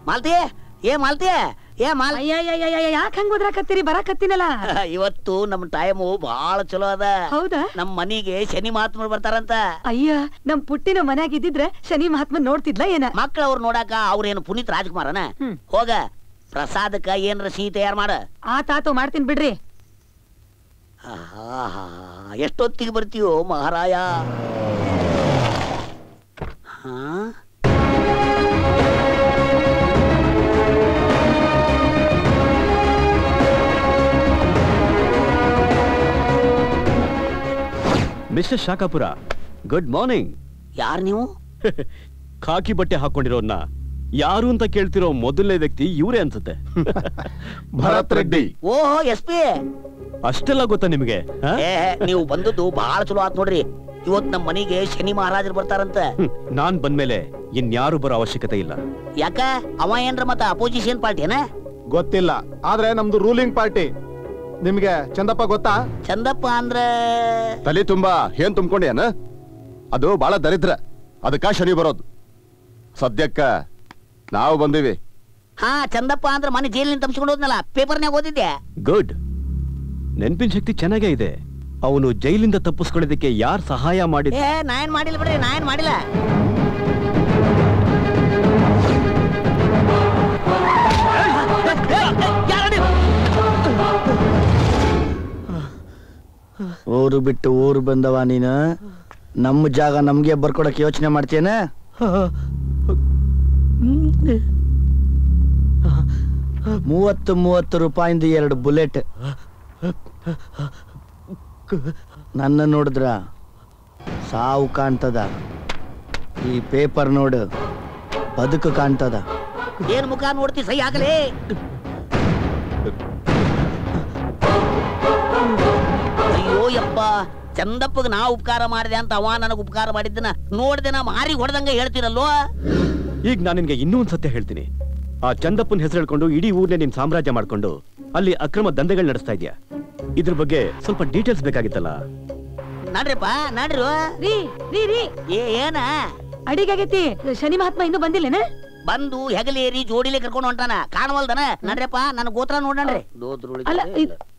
ಮಾಲ್ತಿ ಏ ಮಾಲ್ತಿ ಏ ಮಾಲ್ ಯಾಕೆ ಹಂಗ ಓದ್ರಾಕತ್ತೀರಿ ಬರಾಕತ್ತೀನಲ್ಲ ಇವತ್ತು ನಮ್ ಟೈಮು ಬಹಳ ಚಲೋ ಅದ ಹೌದಾ ನಮ್ ಮನಿಗೆ ಶನಿ ಮಹಾತ್ಮರು ಬರ್ತಾರಂತ ಅಯ್ಯ ನಮ್ ಪುಟ್ಟಿನ ಮನ್ಯಾಗ ಇದ್ದಿದ್ರೆ ಶನಿ ಮಹಾತ್ಮ ನೋಡ್ತಿದ್ಲ ಏನ ಮಕ್ಳ ಅವ್ರು ನೋಡಾಕ ಅವ್ರೇನು ಪುನೀತ್ ರಾಜ್ಕುಮಾರನ ಹ್ಮ್. ಹೋಗ ಪ್ರಸಾದಕ್ಕ ಏನ್ರ ಸಿಹಿ ತಯಾರು ಮಾಡ ಆ ತಾತು ಮಾಡ್ತೀನಿ ಬಿಡ್ರಿ ಆಹಾ, ಎಷ್ಟೊತ್ತಿಗೆ ಬರ್ತೀಯೋ ಮಹಾರಾಯ ಹಾ ಮಿಸ್ಟರ್ ಶಾಕಾಪುರ ಗುಡ್ ಮಾರ್ನಿಂಗ್ ಯಾರು ನೀವು ಖಾಕಿ ಬಟ್ಟೆ ಹಾಕೊಂಡಿರೋನ್ನ ಯಾರು ಅಂತ ಕೇಳ್ತಿರೋ ಮೊದಲನೇ ವ್ಯಕ್ತಿ ಇವರೇ ಅನ್ಸುತ್ತೆ ಭರತ್ ರೆಡ್ಡಿ ಓಹೋ ಎಸ್ ಪಿ ಅಷ್ಟೆಲ್ಲ ಗೊತ್ತಾ ನಿಮಗೆ ಆ? ಏ ನೀವು ಬಂದದ್ದು ಬಹಳ ಚಲೋ ಆತ್ ನೋಡ್ರಿ ಇವತ್ ನಮ್ ಮನಿಗೆ ಶನಿ ಮಹಾರಾಜರು ಬರ್ತಾರಂತ ಹ್ಮ್, ನಾನ್ ಬಂದ್ಮೇಲೆ ಇನ್ಯಾರು ಬರೋ ಅವಶ್ಯಕತೆ ಇಲ್ಲ ಯಾಕ ಅವ ಏನ್ರ ಮತ್ತ ಅಪೋಸಿಷನ್ ಪಾರ್ಟಿನ ಗೊತ್ತಿಲ್ಲ ಆದ್ರೆ ನಮ್ದು ರೂಲಿಂಗ್ ಪಾರ್ಟಿ ನಿಮ್ಗೆ ಚಂದಪ್ಪ ಗೊತ್ತಾ ಚಂದಪ್ಪ ಅಂದ್ರ ತಲೆ ತುಂಬಾ ಏನ್ ತುಂಬ್ಕೊಂಡೇನ ಅದು ಬಹಳ ದರಿದ್ರ ಅದಕ್ಕ ಶನಿ ಬರೋದು ಸದ್ಯಕ್ಕ ನಾವು ಬಂದೀವಿ ಹಾ ಚಂದಪ್ಪ ಅಂದ್ರ ಮನೆ ಜೈಲಿನ ತಪ್ಪಿಸ್ಕೊಂಡು ಹೋದ್ನಲ್ಲ ಪೇಪರ್ನ್ಯಾಗ ಓದಿದ್ದೆ ಗುಡ್ ನೆನ್ಪಿನ ಶಕ್ತಿ ಚೆನ್ನಾಗೇ ಇದೆ ಅವನು ಜೈಲಿಂದ ತಪ್ಪಿಸ್ಕೊಳ್ಳೋದಕ್ಕೆ ಯಾರು ಸಹಾಯ ಮಾಡಿದ ಏ ನಾ ಏನ್ ಮಾಡಿಲ್ಲ ಬಿಡ್ರಿ ನಾ ಏನ್ ಮಾಡಿಲ್ಲ ಊರು ಬಿಟ್ಟು ಊರು ಬಂದವ ನೀನು ನಮ್ಮ ಜಾಗ ನಮ್ಗೆ ಬರ್ಕೊಡಕ್ ಯೋಚನೆ ಮಾಡ್ತೇನ ಮೂವತ್ತು ಮೂವತ್ತು ರೂಪಾಯಿಂದ ಎರಡು ಬುಲೆಟ್ ನನ್ನ ನೋಡಿದ್ರ ಸಾವು ಕಾಣ್ತದ ಈ ಪೇಪರ್ ನೋಡು ಬದುಕು ಕಾಣ್ತದ ಏನ್ ಮುಖ ನೋಡ್ತಿ ಸೈ ಆಗಲೇ ಅಯ್ಯೋ ಯಪ್ಪ ಚಂದಪ್ಪಗ್ ನಾ ಉಪಕಾರ ಮಾಡಿದೆ ಅಂತ ಅವ ನನಗ್ ಉಪಕಾರ ಮಾಡಿದ್ದನ ನೋಡ್ದೆ ನಾ ಮಾರಿ ಹೊಡೆದಂಗ ಹೇಳ್ತೀರಲ್ವೋ ಈಗ ನಾನು ನಿನ್ಗೆ ಇನ್ನೂ ಒಂದ್ ಸತ್ಯ ಹೇಳ್ತೀನಿ ಆ ಚಂದಪ್ಪನ ಹೆಸರು ಹೇಳ್ಕೊಂಡು ಇಡೀ ಊರ್ನೇ ನಿನ್ ಸಾಮ್ರಾಜ್ಯ ಮಾಡ್ಕೊಂಡು ಅಲ್ಲಿ ಅಕ್ರಮ ದಂಧೆಗಳು ನಡೆಸ್ತಾ ಇದೆಯಾ ಇದ್ರ ಬಗ್ಗೆ ಸ್ವಲ್ಪ ಡೀಟೇಲ್ಸ್ ಬೇಕಾಗಿತ್ತಲ್ಲ ನಡ್ರಿಪ್ಪ ನಡ್ರಿ ರೀ ರೀ ರೀ ಏ ಏನ ಅಡಿಗಾಗೈತಿ ಶನಿ ಮಹಾತ್ಮ ಇನ್ನೂ ಬಂದಿಲ್ಲೇನ ಬಂದು ಹೆಗಲೇರಿ ಜೋಡಿಲೆ ಕರ್ಕೊಂಡು ಹೊಂಟಾನ ಕಾಣವಲ್ದನ ನಡ್ರಿಪ್ಪ ನನ್ನ ಗೋತ್ರ ನೋಡ್ರಿ ಅಲ್ಲ ಇದ್-